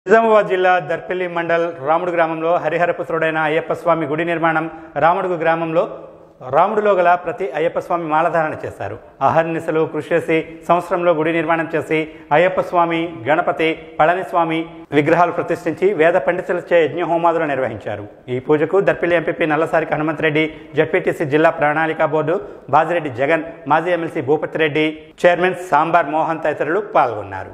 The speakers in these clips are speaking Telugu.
నిజామాబాద్ జిల్లా దర్పల్లి మండల్ రాముడు గ్రామంలో హరిహరపుత్రుడైన అయ్యప్ప స్వామి గుడి నిర్మాణం రాముడుగు గ్రామంలో రాముడిలో గల ప్రతి అయ్యప్ప స్వామి మాలధారణ చేశారు అహర్నిశలు కృషి చేసి సంవత్సరంలో గుడి నిర్మాణం చేసి అయ్యప్ప స్వామి గణపతి పళనిస్వామి విగ్రహాలు ప్రతిష్ఠించి వేద పండితులచే యజ్ఞ హోమాదులు నిర్వహించారు ఈ పూజకు దర్పల్లి ఎంపీపీ నల్లసారికి హనుమంతరెడ్డి జడ్పీటీసీ జిల్లా ప్రణాళికా బోర్డు బాజిరెడ్డి జగన్ మాజీ ఎమ్మెల్సీ భూపతి రెడ్డి చైర్మన్ సాంబార్ మోహన్ తదితరులు పాల్గొన్నారు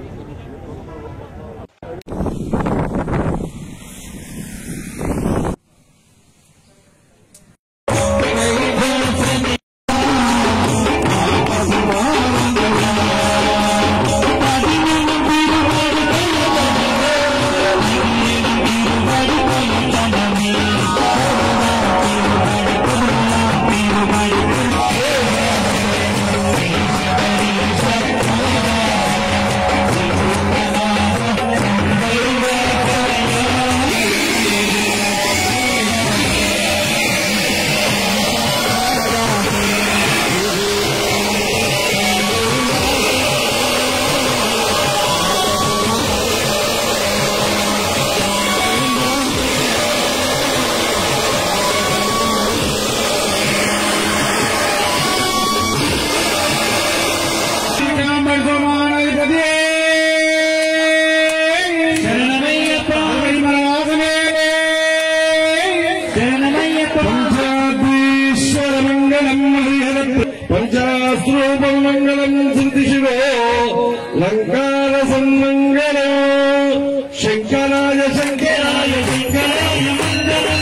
పంచాశ్రూపమంగళం శ్రుతి శివో లంకార సన్మంగళం శంకరాయ శంకరాయ శంకరాయ మంగళం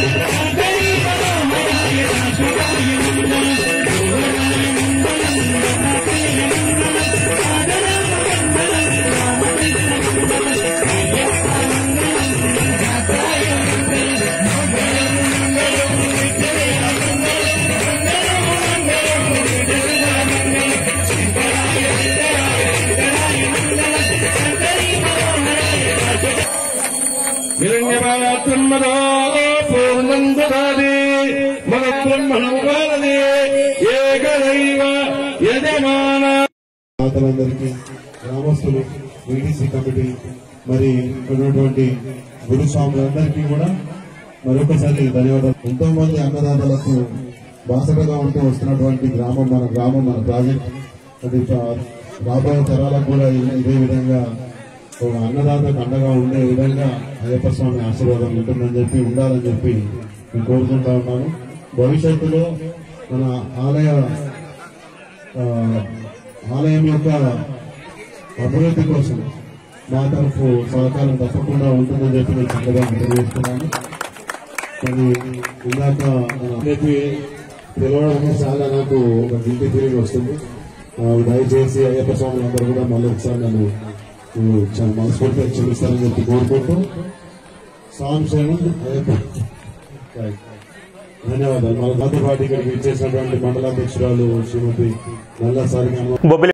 హిరణ్యమాత్రమ్మదో పూర్ణందదాది మన బ్రహ్మణముగానది ఏకదైవ యజమాన దాతలందరికీ గ్రామస్తులు వీటీసీ కమిటీ మరి ఇక్కడ ఉన్నటువంటి గురుస్వాములందరికీ కూడా మరొకసారి ధన్యవాదాలు ఎంతో మంది అన్నదాతలకు బాసటగా ఉంటూ వస్తున్నటువంటి గ్రామం మన గ్రామం మన ప్రాజెక్ట్ అది చా- రాబోయే తరాలకు కూడా ఇ- ఇదే విధంగా ఒక అన్నదాతకు అండగా ఉండే విధంగా అయ్యప్ప స్వామి ఆశీర్వాదం ఉంటుందని చెప్పి ఉండాలని చెప్పి నేను కోరుకుంటా ఉన్నాను భవిష్యత్తులో మన ఆలయ ఆ, ఆలయం యొక్క అభివృద్ధి కోసం మా తరఫు సహకారం తప్పకుండా ఉంటుందని చెప్పి నేను చక్కగా తెలియజేస్తున్నాను మరి ఇందాక రేపు పిలవడం చాలా నాకు ఒక గిల్టీ ఫీలింగ్ వస్తుంది ఆ, దయచేసి అయ్యప్ప స్వామి అందరూ కూడా మళ్ళీ ఒకసారి నన్ను ఆ, చాలా మనస్ఫూర్తిగా క్షమిస్తారని చెప్పి కోరుకుంటూ స్వామి శ్రీమన్ అయ్యప్ప రైట్. ధన్యవాదాలు మన నాతో పాటు ఇక్కడికి ఇచ్చేసినటువంటి మండలాధ్యక్షురాలు శ్రీమతి నల్లా సారి బొబ్బిలి